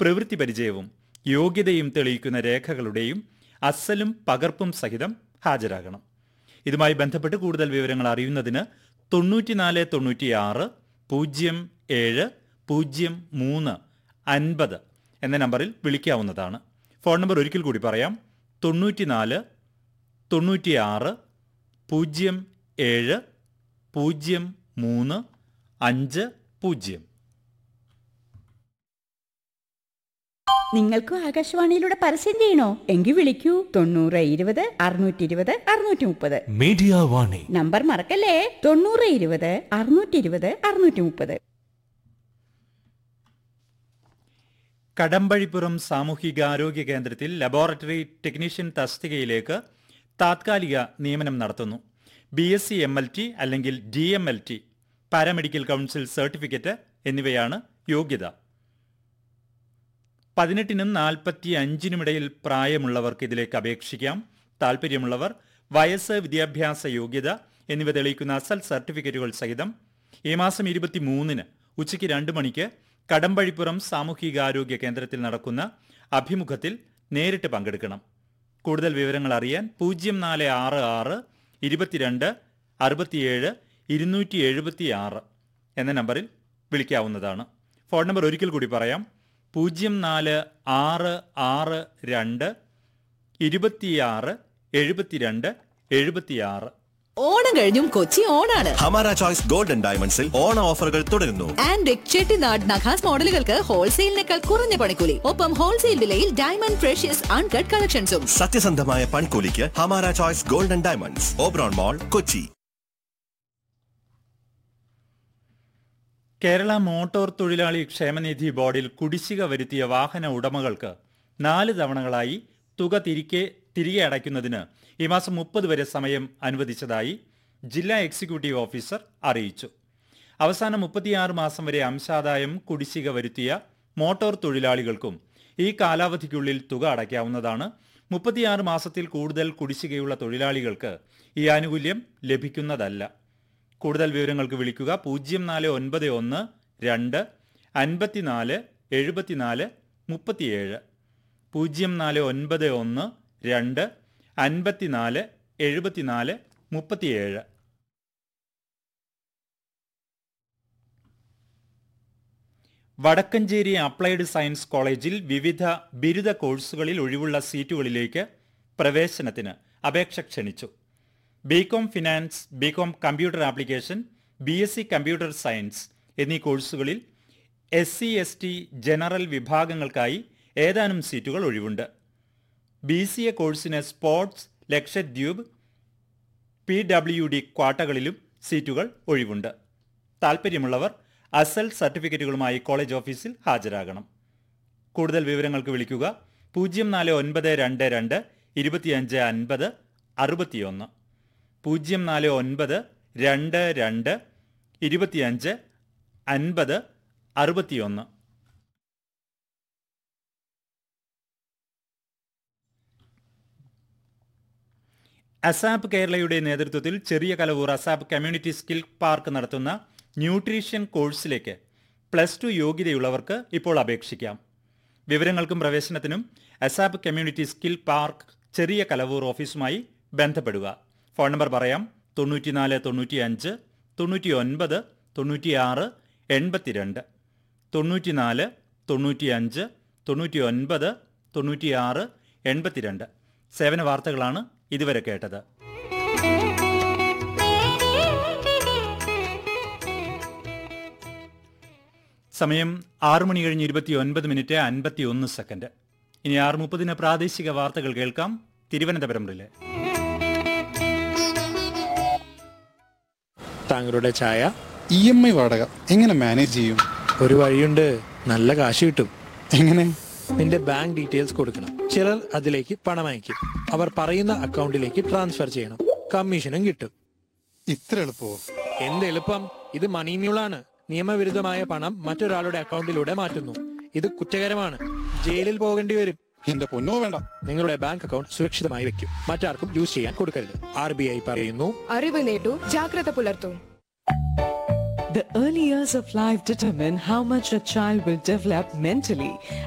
പ്രവൃത്തി പരിചയവും യോഗ്യതയും തെളിയിക്കുന്ന രേഖകളുടെയും അസലും പകർപ്പും സഹിതം ഹാജരാകണം ഇതുമായി ബന്ധപ്പെട്ട് കൂടുതൽ വിവരങ്ങൾ അറിയുന്നതിന് തൊണ്ണൂറ്റിനാല് തൊണ്ണൂറ്റിയാറ് പൂജ്യം ഏഴ് പൂജ്യം മൂന്ന് അൻപത് എന്ന നമ്പറിൽ വിളിക്കാവുന്നതാണ് ഫോൺ നമ്പർ ഒരിക്കൽ കൂടി പറയാം തൊണ്ണൂറ്റിനാല് തൊണ്ണൂറ്റിയാറ് പൂജ്യം ഏഴ് പൂജ്യം മൂന്ന് അഞ്ച് പൂജ്യം നിങ്ങൾക്കും ആകാശവാണിയിലൂടെ പരസ്യം ചെയ്യണോ എങ്കിൽ വിളിക്കൂ തൊണ്ണൂറ് ഇരുപത് അറുന്നൂറ്റി ഇരുപത് അറുന്നൂറ്റി മുപ്പത് മീഡിയ വാണി നമ്പർ മറക്കല്ലേ തൊണ്ണൂറ് ഇരുപത് അറുന്നൂറ്റി ഇരുപത് അറുന്നൂറ്റി മുപ്പത് കടമ്പഴിപ്പുറം സാമൂഹികാരോഗ്യ കേന്ദ്രത്തിൽ ലബോറട്ടറി ടെക്നീഷ്യൻ തസ്തികയിലേക്ക് താത്കാലിക നിയമനം നടത്തുന്നു B S C M L T അല്ലെങ്കിൽ D M L T paramedical council certificate എന്നിവയാണ് യോഗ്യത പതിനെട്ടിനും നാൽപ്പത്തി അഞ്ചിനുമിടയിൽ പ്രായമുള്ളവർക്ക് ഇതിലേക്ക് അപേക്ഷിക്കാം താൽപ്പര്യമുള്ളവർ വയസ്സ് വിദ്യാഭ്യാസ യോഗ്യത എന്നിവ തെളിയിക്കുന്ന അസൽ സർട്ടിഫിക്കറ്റുകൾ സഹിതം ഈ മാസം ഇരുപത്തിമൂന്നിന് ഉച്ചയ്ക്ക് രണ്ട് മണിക്ക് കടമ്പഴിപ്പുറം സാമൂഹികാരോഗ്യ കേന്ദ്രത്തിൽ നടക്കുന്ന അഭിമുഖത്തിൽ നേരിട്ട് പങ്കെടുക്കണം കൂടുതൽ വിവരങ്ങൾ അറിയാൻ പൂജ്യം നാല് ആറ് ആറ് ഇരുപത്തിരണ്ട് അറുപത്തിയേഴ് ഇരുന്നൂറ്റി എഴുപത്തി ആറ് എന്ന നമ്പറിൽ വിളിക്കാവുന്നതാണ് ഫോൺ നമ്പർ ഒരിക്കൽ കൂടി പറയാം പൂജ്യം നാല് ആറ് ആറ് രണ്ട് ഇരുപത്തിയാറ് എഴുപത്തിരണ്ട് എഴുപത്തിയാറ് ഓണം കഴിഞ്ഞും കൊച്ചി ഓണാണ് ഹമാര ചോയ്സ് ഗോൾഡൻ ഡയമണ്ട്സിൽ ഓണ ഓഫറുകൾ തുടരുന്നു ആൻഡ് ചെട്ടിനാട് നഖാസ് മോഡലുകൾക്ക് ഹോൾസെയിലിനേക്കാൾ കുറഞ്ഞ പണിക്കൂലി ഒപ്പം ഹോൾസെയിൽ വിലയിൽ ഡയമണ്ട് ഫ്രഷ്യസ് അൺകട്ട് കളക്ഷൻസും സത്യസന്ധമായ പൺകൂലിക്ക് Hamara choice golden diamonds Oberon mall Kochi Kerala motor തൊഴിലാളി ക്ഷേമനിധി ബോർഡിൽ കുടിശ്ശിക വരുത്തിയ വാഹന ഉടമകൾക്ക് നാല് തവണകളായി തുക തിരികെ തിരികെ അടയ്ക്കുന്നതിന് ഈ മാസം മുപ്പത് വരെ സമയം അനുവദിച്ചതായി ജില്ലാ എക്സിക്യൂട്ടീവ് ഓഫീസർ അറിയിച്ചു അവസാന മുപ്പത്തിയാറ് മാസം വരെ അംശാദായം കുടിശ്ശിക വരുത്തിയ മോട്ടോർ തൊഴിലാളികൾക്കും ഈ കാലാവധിക്കുള്ളിൽ തുക അടയ്ക്കാവുന്നതാണ് മുപ്പത്തിയാറ് മാസത്തിൽ കൂടുതൽ കുടിശ്ശികയുള്ള തൊഴിലാളികൾക്ക് ഈ ആനുകൂല്യം ലഭിക്കുന്നതല്ല കൂടുതൽ വിവരങ്ങൾക്ക് വിളിക്കുക പൂജ്യം നാല് ഒൻപത് ഒന്ന് രണ്ട് അൻപത്തിനാല് എഴുപത്തിനാല് മുപ്പത്തിയേഴ് പൂജ്യം നാല് ഒൻപത് ഒന്ന് രണ്ട് അൻപത്തിനാല് എഴുപത്തിനാല് മുപ്പത്തിയേഴ് വടക്കഞ്ചേരി അപ്ലൈഡ് സയൻസ് കോളേജിൽ വിവിധ ബിരുദ കോഴ്സുകളിൽ ഒഴിവുള്ള സീറ്റുകളിലേക്ക് പ്രവേശനത്തിന് അപേക്ഷ ക്ഷണിച്ചു B Com finance B Com computer application B S C computer science എന്നീ കോഴ്സുകളിൽ S C S T general വിഭാഗങ്ങൾക്കായി ഏതാനും സീറ്റുകൾ ഒഴിവുണ്ട് ബി സി എ കോഴ്സിന് sports Lakshadweep P W D ക്വാട്ടകളിലും സീറ്റുകൾ ഒഴിവുണ്ട് താൽപ്പര്യമുള്ളവർ അസൽ സർട്ടിഫിക്കറ്റുകളുമായി കോളേജ് ഓഫീസിൽ ഹാജരാകണം കൂടുതൽ വിവരങ്ങൾക്ക് വിളിക്കുക പൂജ്യം നാല് ഒൻപത് രണ്ട് രണ്ട് ഇരുപത്തിയഞ്ച് അൻപത് അറുപത്തിയൊന്ന് പൂജ്യം നാല് ഒൻപത് രണ്ട് രണ്ട് ഇരുപത്തിയഞ്ച് അൻപത് അറുപത്തിയൊന്ന് അസാപ്പ് കേരളയുടെ നേതൃത്വത്തിൽ ചെറിയ Kalavoor ASAP community skill park നടത്തുന്ന ന്യൂട്രീഷൻ കോഴ്സിലേക്ക് പ്ലസ് ടു യോഗ്യതയുള്ളവർക്ക് ഇപ്പോൾ അപേക്ഷിക്കാം വിവരങ്ങൾക്കും പ്രവേശനത്തിനും അസാപ്പ് കമ്മ്യൂണിറ്റി സ്കിൽ പാർക്ക് ചെറിയ കലവൂർ ഓഫീസുമായി ബന്ധപ്പെടുക ഫോൺ നമ്പർ പറയാം തൊണ്ണൂറ്റിനാല് തൊണ്ണൂറ്റിയഞ്ച് തൊണ്ണൂറ്റി ഒൻപത് തൊണ്ണൂറ്റിയാറ് എൺപത്തിരണ്ട് തൊണ്ണൂറ്റിനാല് തൊണ്ണൂറ്റിയഞ്ച് തൊണ്ണൂറ്റി ഒൻപത് തൊണ്ണൂറ്റിയാറ് എൺപത്തിരണ്ട് സേവന വാർത്തകളാണ് ഇതുവരെ കേട്ടത് സമയം ആറു മണി കഴിഞ്ഞ് ഇരുപത്തി ഒൻപത് മിനിറ്റ് അൻപത്തി ഒന്ന് സെക്കൻഡ് ഇനി ആറ് മുപ്പതിന് പ്രാദേശിക വാർത്തകൾ കേൾക്കാം തിരുവനന്തപുരം റിലേ താങ്കളുടെ ചായ ഇ എം ഐ വാടക എങ്ങനെ മാനേജ് ചെയ്യും ഒരു വഴിയുണ്ട് നല്ല കാശ് കിട്ടും എങ്ങനെ നിന്റെ ബാങ്ക് ഡീറ്റെയിൽസ് കൊടുക്കണം ചിലർ അതിലേക്ക് പണം അയക്കും അവർ പറയുന്ന അക്കൗണ്ടിലേക്ക് ട്രാൻസ്ഫർ ചെയ്യണം കമ്മീഷനും കിട്ടും ഇത്ര എളുപ്പമോ എന്ത് എളുപ്പം ഇത് മണി മ്യൂളാണ് നിയമവിരുദ്ധമായ പണം മറ്റൊരാളുടെ അക്കൗണ്ടിലൂടെ മാറ്റുന്നു ഇത് കുറ്റകരമാണ് ജയിലിൽ പോകേണ്ടി വരും എന്റെ പൊന്നോ വേണ്ട നിങ്ങളുടെ ബാങ്ക് അക്കൗണ്ട് സുരക്ഷിതമായി വെക്കും മറ്റാർക്കും യൂസ് ചെയ്യാൻ കൊടുക്കരുത് ആർ ബി ഐ പറയുന്നു അറിവ് നേടൂ ജാഗ്രത പുലർത്തൂ The early years of life determine how much a child will develop mentally